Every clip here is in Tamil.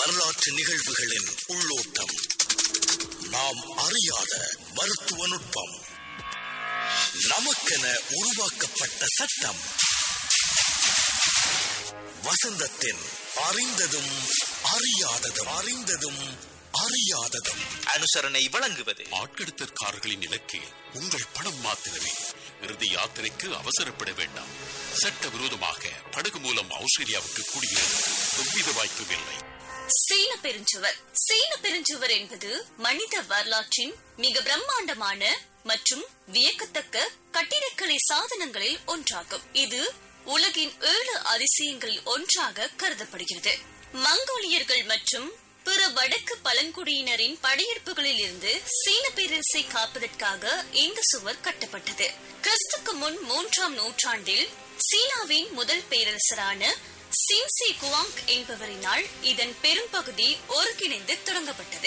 வரலாற்று நிகழ்வுகளின் உள்ளோட்டம் நாம் அறியாத மருத்துவ நுட்பம் நமக்கென உருவாக்கப்பட்ட சட்டம் வசந்தத்தின் அறிந்ததும் அறியாததும் அறிந்ததும் அறியாததும் அனுசரணை வழங்குவது ஆட்கெடுத்தற்காரர்களின் இலக்கு உங்கள் பணம் மாத்திரமே இறுதி யாத்திரைக்கு அவசரப்பட வேண்டாம் சட்டவிரோதமாக படகு மூலம் ஆஸ்திரேலியாவுக்கு குடியேற எவ்வித வாய்ப்பும் இல்லை சீன பெருஞ்சுவர் சீன பெருஞ்சுவர் என்பது மனித வரலாற்றின் மிக பிரம்மாண்டமான மற்றும் வியக்கத்தக்க கட்டிடக்கலை சாதனங்களில் ஒன்றாகும் இது உலகின் ஏழு அதிசயங்களில் ஒன்றாக கருதப்படுகிறது மங்கோலியர்கள் மற்றும் பிற வடக்கு பழங்குடியினரின் படையெடுப்புகளில் இருந்து சீன பேரரசை காப்பதற்காக இந்த சுவர் கட்டப்பட்டது கிறிஸ்துக்கு முன் மூன்றாம் நூற்றாண்டில் சீனாவின் முதல் பேரரசரான சின்சி குவாங் என்பவரினால் இதன் பெரும்பகுதி ஒருங்கிணைந்து தொடங்கப்பட்டது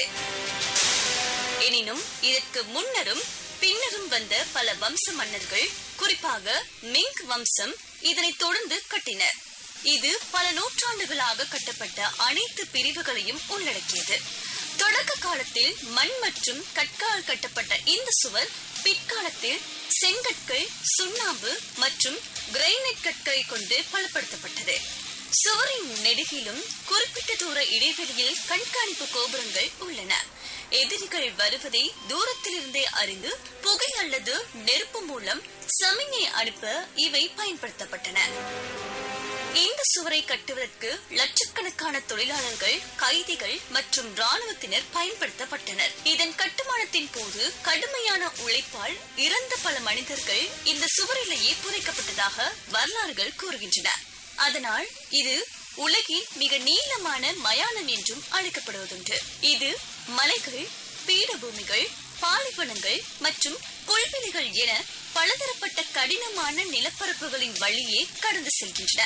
எனினும் இதற்கு முன்னரும் பின்னரும் வந்த பல வம்ச மன்னர்கள் குறிப்பாக மிங் வம்சம் இதனை தொடர்ந்து கட்டினர் இது பல நூற்றாண்டுகளாக கட்டப்பட்ட அனைத்து பிரிவுகளையும் உள்ளடக்கியது தொடக்க காலத்தில் மண் மற்றும் கற்கால் கட்டப்பட்ட இந்த சுவர் பிற்காலத்தில் செங்கற்கள் சுண்ணாம்பு மற்றும் கிரைனைட் கற்களை கொண்டு பலப்படுத்தப்பட்டது சுவரின் நெடுகிலும் குறிப்பிட்ட தூர இடைவெளியில் கண்காணிப்பு கோபுரங்கள் உள்ளன எதிரிகள் வருவதை தூரத்திலிருந்தே அறிந்து புகை அல்லது நெருப்பு மூலம் சமிஞை அனுப்ப இவை பயன்படுத்தப்பட்டன இந்த சுவரை கட்டுவதற்கு லட்சக்கணக்கான தொழிலாளர்கள் கைதிகள் மற்றும் ராணுவத்தினர் பயன்படுத்தப்பட்டனர் இதன் கட்டுமானத்தின் போது கடுமையான உழைப்பால் இறந்த பல மனிதர்கள் இந்த சுவரிலேயே புதைக்கப்பட்டதாக வரலாறுகள் கூறுகின்றன அதனால் இது உலகின் மிக நீளமான மயானம் என்றும் அழைக்கப்படுவதுண்டு இது மலைகள் பீடபூமிகள் பாலைவனங்கள் மற்றும் புல்வெளிகள் என பலதரப்பட்ட கடினமான நிலப்பரப்புகளின் வழியே கடந்து செல்கின்றன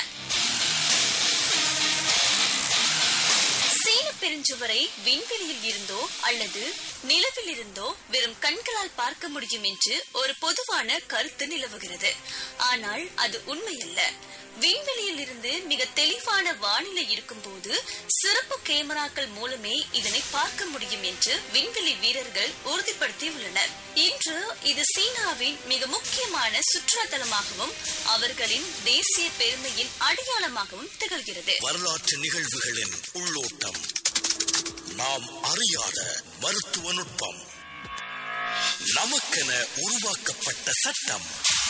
சீன பெருஞ்சுவரை விண்வெளியில் இருந்தோ அல்லது நிலவில் இருந்தோ வெறும் கண்களால் பார்க்க முடியும் என்று ஒரு பொதுவான கருத்து நிலவுகிறது ஆனால் அது உண்மையல்ல விண்வெளியில் இருந்து மிக தெளிவான வானிலை இருக்கும்போது சிறப்பு கேமராக்கள் மூலமே இதனை பார்க்க முடியும் என்று விண்வெளி வீரர்கள் உறுதிப்படுத்தியுள்ளனர் இன்று இது சீனாவின் மிக முக்கியமான சுற்றுலா தலமாகவும் அவர்களின் தேசிய பெருமையின் அடையாளமாகவும் திகழ்கிறது வரலாற்று நிகழ்வுகளின் உள்ளோட்டம் நாம் அறியாத மருத்துவ நுட்பம் நமக்கென உருவாக்கப்பட்ட சட்டம்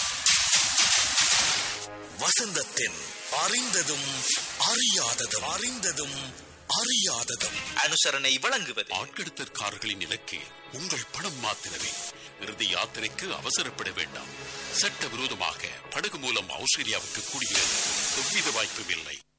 வசந்தத்தின் அறிந்ததும் அறியாததும் அறிந்ததும் அறியாததும் அனுசரணை வழங்குவது ஆட்கெடுத்தற்காரர்களின் இலக்கு உங்கள் பணம் மாத்திரமே இறுதி யாத்திரைக்கு அவசரப்பட வேண்டாம் சட்டவிரோதமாக படகு மூலம் ஆஸ்திரேலியாவுக்கு குடியேற எவ்வித வாய்ப்பும் இல்லை